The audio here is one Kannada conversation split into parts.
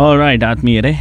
ರೈಟ್ ಆತ್ಮೀಯರೇ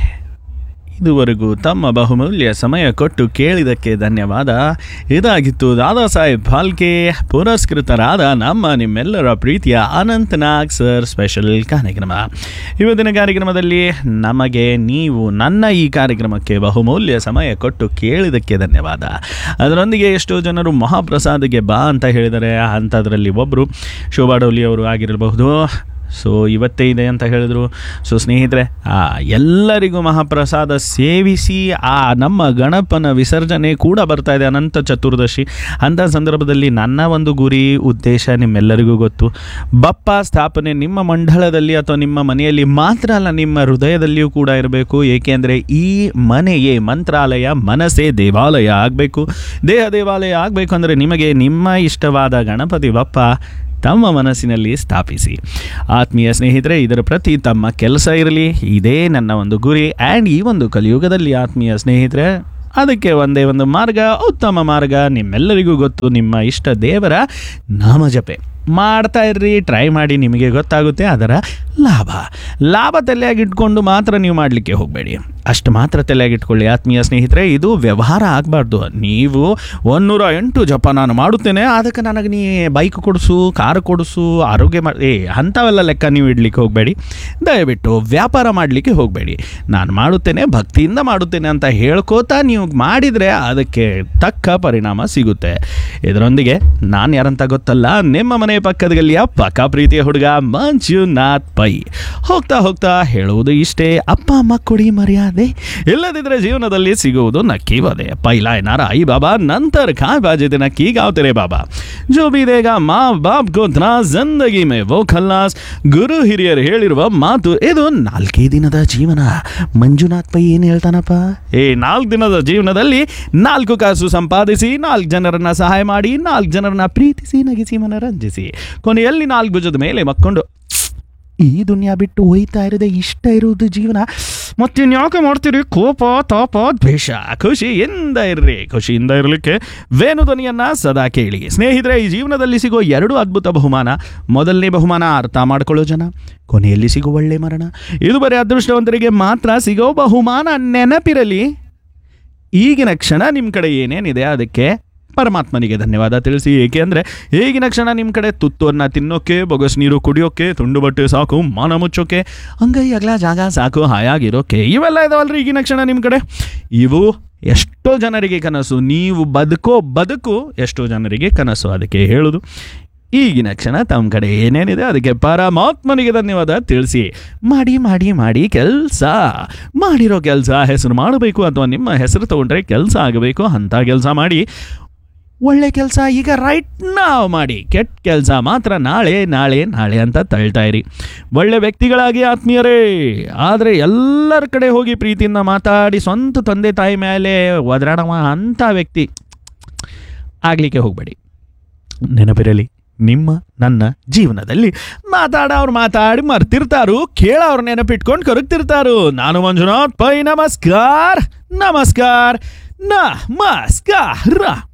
ಇದುವರೆಗೂ ತಮ್ಮ ಬಹುಮೂಲ್ಯ ಸಮಯ ಕೊಟ್ಟು ಕೇಳಿದಕ್ಕೆ ಧನ್ಯವಾದ ಇದಾಗಿತ್ತು ದಾದಾ ಸಾಹೇಬ್ ಫಾಲ್ಕೆ ಪುರಸ್ಕೃತರಾದ ನಮ್ಮ ನಿಮ್ಮೆಲ್ಲರ ಪ್ರೀತಿಯ ಅನಂತನಾಗ್ ಸರ್ ಸ್ಪೆಷಲ್ ಕಾರ್ಯಕ್ರಮ ಇವತ್ತಿನ ಕಾರ್ಯಕ್ರಮದಲ್ಲಿ ನಮಗೆ ನೀವು ನನ್ನ ಈ ಕಾರ್ಯಕ್ರಮಕ್ಕೆ ಬಹುಮೂಲ್ಯ ಸಮಯ ಕೊಟ್ಟು ಕೇಳಿದಕ್ಕೆ ಧನ್ಯವಾದ ಅದರೊಂದಿಗೆ ಎಷ್ಟೋ ಜನರು ಮಹಾಪ್ರಸಾದಿಗೆ ಬಾ ಅಂತ ಹೇಳಿದ್ದಾರೆ ಅಂಥದ್ರಲ್ಲಿ ಒಬ್ಬರು ಶೋಭಾ ಡೋಲಿ ಅವರು ಆಗಿರಬಹುದು ಸೊ ಇವತ್ತೇ ಇದೆ ಅಂತ ಹೇಳಿದರು ಸೊ ಸ್ನೇಹಿತರೆ ಆ ಎಲ್ಲರಿಗೂ ಮಹಾಪ್ರಸಾದ ಸೇವಿಸಿ ಆ ನಮ್ಮ ಗಣಪನ ವಿಸರ್ಜನೆ ಕೂಡ ಬರ್ತಾ ಇದೆ ಅನಂತ ಚತುರ್ದಶಿ ಅಂಥ ಸಂದರ್ಭದಲ್ಲಿ ನನ್ನ ಒಂದು ಗುರಿ ಉದ್ದೇಶ ನಿಮ್ಮೆಲ್ಲರಿಗೂ ಗೊತ್ತು ಬಪ್ಪ ಸ್ಥಾಪನೆ ನಿಮ್ಮ ಮಂಡಳದಲ್ಲಿ ಅಥವಾ ನಿಮ್ಮ ಮನೆಯಲ್ಲಿ ಮಾತ್ರ ಅಲ್ಲ ನಿಮ್ಮ ಹೃದಯದಲ್ಲಿಯೂ ಕೂಡ ಇರಬೇಕು ಏಕೆಂದರೆ ಈ ಮನೆಯೇ ಮಂತ್ರಾಲಯ ಮನಸ್ಸೇ ದೇವಾಲಯ ಆಗಬೇಕು ದೇಹ ದೇವಾಲಯ ಆಗಬೇಕು ಅಂದರೆ ನಿಮಗೆ ನಿಮ್ಮ ಇಷ್ಟವಾದ ಗಣಪತಿ ಬಪ್ಪ ತಮ್ಮ ಮನಸ್ಸಿನಲ್ಲಿ ಸ್ಥಾಪಿಸಿ ಆತ್ಮೀಯ ಸ್ನೇಹಿತರೆ ಇದರ ಪ್ರತಿ ತಮ್ಮ ಕೆಲಸ ಇರಲಿ ಇದೇ ನನ್ನ ಒಂದು ಗುರಿ ಆ್ಯಂಡ್ ಈ ಒಂದು ಕಲಿಯುಗದಲ್ಲಿ ಆತ್ಮೀಯ ಸ್ನೇಹಿತರೆ ಅದಕ್ಕೆ ಒಂದೇ ಒಂದು ಮಾರ್ಗ ಉತ್ತಮ ಮಾರ್ಗ ನಿಮ್ಮೆಲ್ಲರಿಗೂ ಗೊತ್ತು ನಿಮ್ಮ ಇಷ್ಟ ದೇವರ ನಾಮಜಪೆ ಮಾಡ್ತಾ ಇರ್ರಿ ಟ್ರೈ ಮಾಡಿ ನಿಮಗೆ ಗೊತ್ತಾಗುತ್ತೆ ಅದರ ಲಾಭ ಲಾಭ ತಲೆಯಾಗಿ ಇಟ್ಕೊಂಡು ಮಾತ್ರ ನೀವು ಮಾಡಲಿಕ್ಕೆ ಹೋಗಬೇಡಿ ಅಷ್ಟು ಮಾತ್ರ ತಲೆಯಾಗಿ ಇಟ್ಕೊಳ್ಳಿ ಆತ್ಮೀಯ ಸ್ನೇಹಿತರೆ ಇದು ವ್ಯವಹಾರ ಆಗಬಾರ್ದು ನೀವು ಒಂದೂರ ಎಂಟು ಜಪ ನಾನು ಮಾಡುತ್ತೇನೆ ಅದಕ್ಕೆ ನನಗೆ ನೀ ಬೈಕ್ ಕೊಡಿಸು ಕಾರು ಕೊಡಿಸು ಆರೋಗ್ಯ ಮಾಡಿ ಏ ಅಂಥವೆಲ್ಲ ಲೆಕ್ಕ ನೀವು ಇಡ್ಲಿಕ್ಕೆ ಹೋಗಬೇಡಿ ದಯವಿಟ್ಟು ವ್ಯಾಪಾರ ಮಾಡಲಿಕ್ಕೆ ಹೋಗಬೇಡಿ ನಾನು ಮಾಡುತ್ತೇನೆ ಭಕ್ತಿಯಿಂದ ಮಾಡುತ್ತೇನೆ ಅಂತ ಹೇಳ್ಕೋತಾ ನೀವು ಮಾಡಿದರೆ ಅದಕ್ಕೆ ತಕ್ಕ ಪರಿಣಾಮ ಸಿಗುತ್ತೆ ಇದರೊಂದಿಗೆ ನಾನು ಯಾರಂತ ಗೊತ್ತಲ್ಲ ನಿಮ್ಮ ಮನೆ ಪಕ್ಕದ ಗಲ್ಲಿಯ ಪಕ್ಕ ಪ್ರೀತಿಯ ಹುಡುಗ ಮಂಜುನಾಥ್ ಪೈ ಹೋಗ್ತಾ ಹೋಗ್ತಾ ಹೇಳುವುದು ಇಷ್ಟೇ ಅಪ್ಪ ಅಮ್ಮ ಕೊಡಿ ಮರ್ಯಾದೆ ಇಲ್ಲದಿದ್ರೆ ಜೀವನದಲ್ಲಿ ಸಿಗುವುದು ನಕ್ಕಿ ಬದೆ ಪೈಲಾ ಏನಾರ ಐ ಬಾಬಾ ನಂತರ ಖಾ ಬಾಜೆ ದಿನ ಕಿ ಗಾವ್ ತೆರೆ ಬಾಬಾ ಜೋ ಬಿ ದೇಗ ಮಾ ಬಾಪ್ ಕೋ ಧನಾ ಜಿಂದಗಿ ಮೇ ವೋ ಖಲ್ಲಾಸ್ ಗುರು ಹಿರಿಯರು ಹೇಳಿರುವ ಮಾತು ಇದು ನಾಲ್ಕೇ ದಿನದ ಜೀವನ ಮಂಜುನಾಥ್ ಪೈ ಏನು ಹೇಳ್ತಾನಪ್ಪ ಏ ನಾಲ್ಕು ದಿನದ ಜೀವನದಲ್ಲಿ ನಾಲ್ಕು ಕಾಸು ಸಂಪಾದಿಸಿ ನಾಲ್ಕು ಜನರನ್ನ ಸಹಾಯ ಮಾಡಿ ನಾಲ್ಕು ಜನರನ್ನ ಪ್ರೀತಿಸಿ ನಗಿಸಿ ಮನರಂಜಿಸಿ ಕೊನೆಯಲ್ಲಿ ನಾಲ್ಕು ಭುಜದ ಮೇಲೆ ಮಕ್ಕೊಂಡು ಈ ದುನಿಯಾ ಬಿಟ್ಟು ಹೋಯ್ತಾ ಇರೋದೇ ಇಷ್ಟ ಇರುವುದು ಜೀವನ ಮತ್ತಿನ್ಯಾಕೆ ಮಾಡ್ತೀರಿ ಕೋಪ ತಾಪ ದ್ವೇಷ ಖುಷಿಯಿಂದ ಇರ್ರಿ ಖುಷಿಯಿಂದ ಇರಲಿಕ್ಕೆ ವೇಣುಧ್ವನಿಯನ್ನ ಸದಾ ಕೇಳಿ ಸ್ನೇಹಿತರೆ ಈ ಜೀವನದಲ್ಲಿ ಸಿಗೋ ಎರಡು ಅದ್ಭುತ ಬಹುಮಾನ ಮೊದಲನೇ ಬಹುಮಾನ ಅರ್ಥ ಮಾಡ್ಕೊಳ್ಳೋ ಜನ ಕೊನೆಯಲ್ಲಿ ಸಿಗೋ ಒಳ್ಳೆ ಮರಣ ಇದು ಬರೀ ಅದೃಷ್ಟವಂತರಿಗೆ ಮಾತ್ರ ಸಿಗೋ ಬಹುಮಾನ ನೆನಪಿರಲಿ ಈಗಿನ ಕ್ಷಣ ನಿಮ್ಮ ಕಡೆ ಏನೇನಿದೆ ಅದಕ್ಕೆ ಪರಮಾತ್ಮನಿಗೆ ಧನ್ಯವಾದ ತಿಳಿಸಿ ಏಕೆ ಅಂದರೆ ಈಗಿನ ಕ್ಷಣ ನಿಮ್ಮ ಕಡೆ ತುತ್ತುವನ್ನು ತಿನ್ನೋಕೆ ಬೊಗಸ್ ನೀರು ಕುಡಿಯೋಕೆ ತುಂಡು ಬಟ್ಟೆ ಸಾಕು ಮಾನ ಮುಚ್ಚೋಕೆ ಅಂಗೈ ಅಗಲ ಜಾಗ ಸಾಕು ಹಾಯಾಗಿರೋಕೆ ಇವೆಲ್ಲ ಇದಾವಲ್ರಿ ಈಗಿನ ಕ್ಷಣ ನಿಮ್ಮ ಕಡೆ ಇವು ಎಷ್ಟೋ ಜನರಿಗೆ ಕನಸು ನೀವು ಬದುಕೋ ಬದುಕು ಎಷ್ಟೋ ಜನರಿಗೆ ಕನಸು ಅದಕ್ಕೆ ಹೇಳೋದು ಈಗಿನ ಕ್ಷಣ ತಮ್ಮ ಕಡೆ ಏನೇನಿದೆ ಅದಕ್ಕೆ ಪರಮಾತ್ಮನಿಗೆ ಧನ್ಯವಾದ ತಿಳಿಸಿ ಮಾಡಿ ಮಾಡಿ ಮಾಡಿ ಕೆಲಸ ಮಾಡಿರೋ ಕೆಲಸ ಹೆಸರು ಮಾಡಬೇಕು ಅಥವಾ ನಿಮ್ಮ ಹೆಸರು ತಗೊಂಡ್ರೆ ಕೆಲಸ ಆಗಬೇಕು ಅಂಥ ಕೆಲಸ ಮಾಡಿ ಒಳ್ಳೆ ಕೆಲಸ ಈಗ ರೈಟ್ ನಾವು ಮಾಡಿ ಕೆಟ್ಟ ಕೆಲಸ ಮಾತ್ರ ನಾಳೆ ನಾಳೆ ನಾಳೆ ಅಂತ ತಳ್ತಾ ಇರಿ ಒಳ್ಳೆ ವ್ಯಕ್ತಿಗಳಾಗಿ ಆತ್ಮೀಯರೇ ಆದರೆ ಎಲ್ಲರ ಕಡೆ ಹೋಗಿ ಪ್ರೀತಿಯಿಂದ ಮಾತಾಡಿ ಸ್ವಂತ ತಂದೆ ತಾಯಿ ಮೇಲೆ ಒದರಾಡವ ಅಂಥ ವ್ಯಕ್ತಿ ಆಗಲಿಕ್ಕೆ ಹೋಗಬೇಡಿ ನೆನಪಿರಲಿ ನಿಮ್ಮ ನನ್ನ ಜೀವನದಲ್ಲಿ ಮಾತಾಡೋರು ಮಾತಾಡಿ ಮರ್ತಿರ್ತಾರು ಕೇಳೋರು ನೆನಪಿಟ್ಕೊಂಡು ಕರಗ್ತಿರ್ತಾರು ನಾನು ಮಂಜುನಾಥ್ ಪೈ ನಮಸ್ಕಾರ ನಮಸ್ಕಾರ ನಮಸ್ಕಾರ